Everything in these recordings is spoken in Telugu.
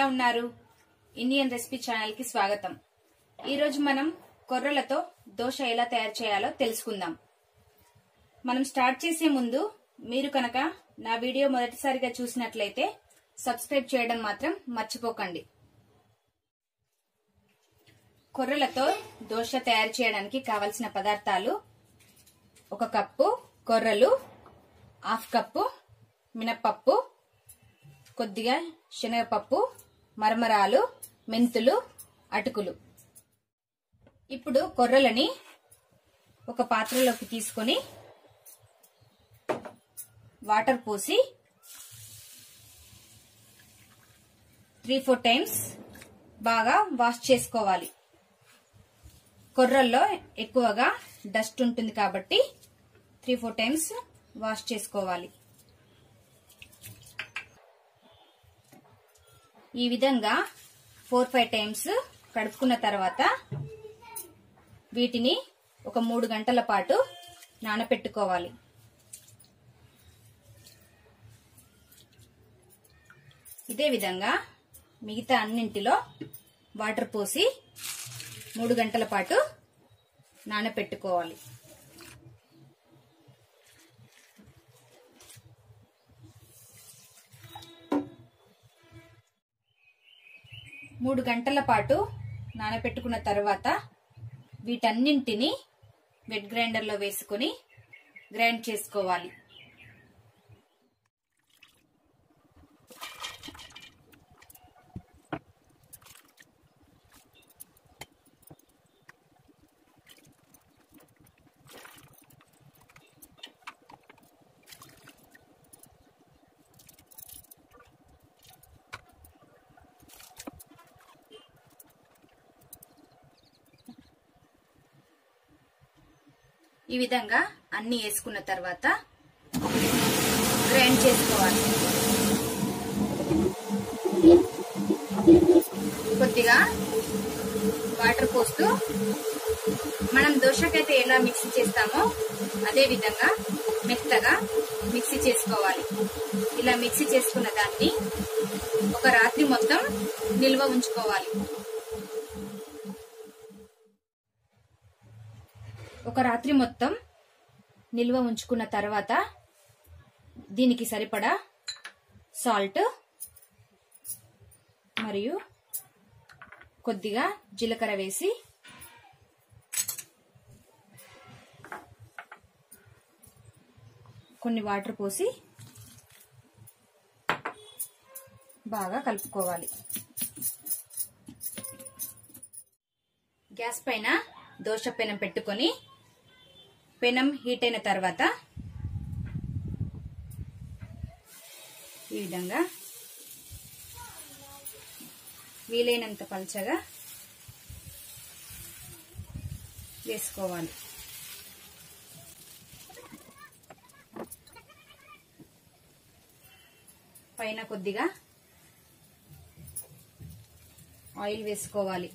ఉన్నారు ఇండియన్ రెసిపీ ఛానల్ కి స్వాగతం ఈ రోజు మనం కొర్రలతో దోశ ఎలా తయారు చేయాలో తెలుసుకుందాం మనం స్టార్ట్ చేసే ముందు మీరు కనుక నా వీడియో మొదటిసారిగా చూసినట్లయితే సబ్స్క్రైబ్ చేయడం మాత్రం మర్చిపోకండి కొర్రలతో దోశ తయారు చేయడానికి కావలసిన పదార్థాలు ఒక కప్పు కొర్రలు హాఫ్ కప్పు మినప్పప్పు కొద్దిగా శనగపప్పు మరమరాలు మెంతులు అటుకులు ఇప్పుడు కొర్రలని ఒక పాత్రలోకి తీసుకొని వాటర్ పోసి త్రీ ఫోర్ టైమ్స్ బాగా వాష్ చేసుకోవాలి కొర్రల్లో ఎక్కువగా డస్ట్ ఉంటుంది కాబట్టి త్రీ ఫోర్ టైమ్స్ వాష్ చేసుకోవాలి ఈ విధంగా ఫోర్ ఫైవ్ టైమ్స్ కడుపుకున్న తర్వాత వీటిని ఒక మూడు గంటల పాటు నానపెట్టుకోవాలి ఇదే విధంగా మిగతా అన్నింటిలో వాటర్ పోసి మూడు గంటల పాటు నానపెట్టుకోవాలి మూడు గంటల పాటు నానపెట్టుకున్న తర్వాత వీటన్నింటిని వెట్ గ్రైండర్లో వేసుకుని గ్రైండ్ చేసుకోవాలి ఈ విధంగా అన్ని వేసుకున్న తర్వాత గ్రైండ్ చేసుకోవాలి కొద్దిగా వాటర్ పోస్తూ మనం దోశకైతే ఎలా మిక్సీ చేస్తామో అదే విధంగా మెత్తగా మిక్సీ చేసుకోవాలి ఇలా మిక్సీ చేసుకున్న దాన్ని ఒక రాత్రి మొత్తం నిల్వ ఉంచుకోవాలి ఒక రాత్రి మొత్తం నిల్వ ఉంచుకున్న తర్వాత దీనికి సరిపడా సాల్ట్ మరియు కొద్దిగా జీలకర్ర వేసి కొన్ని వాటర్ పోసి బాగా కలుపుకోవాలి గ్యాస్ పైన దోశ పెనం పెట్టుకొని పెనం హీట్ అయిన తర్వాత ఈ విధంగా వీలైనంత పల్చగా వేసుకోవాలి పైన కొద్దిగా ఆయిల్ వేసుకోవాలి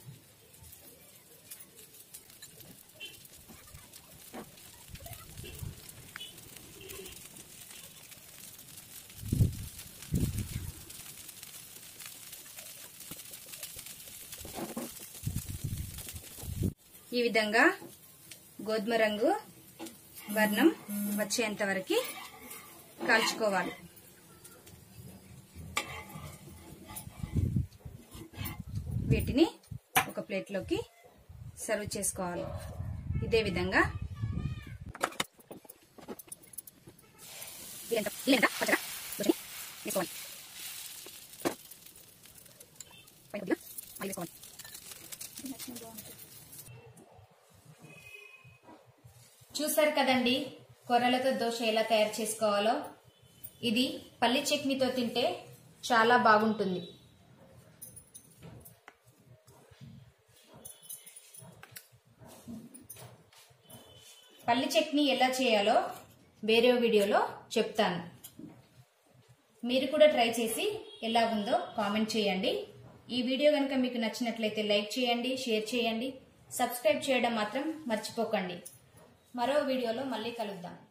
ఈ విధంగా గోధుమ రంగు వర్ణం వచ్చేంత వరకు కాల్చుకోవాలి వీటిని ఒక ప్లేట్లోకి సర్వ్ చేసుకోవాలి ఇదే విధంగా వేసుకోవాలి వేసుకోవాలి చూసారు కదండి కొర్రలతో దోశ ఎలా తయారు చేసుకోవాలో ఇది పల్లి చట్నీతో తింటే చాలా బాగుంటుంది పల్లి చట్నీ ఎలా చేయాలో వేరే వీడియోలో చెప్తాను మీరు కూడా ట్రై చేసి ఎలా ఉందో కామెంట్ చేయండి ఈ వీడియో కనుక మీకు నచ్చినట్లయితే లైక్ చేయండి షేర్ చేయండి సబ్స్క్రైబ్ చేయడం మాత్రం మర్చిపోకండి మరో వీడియోలో మళ్ళీ కలుద్దాం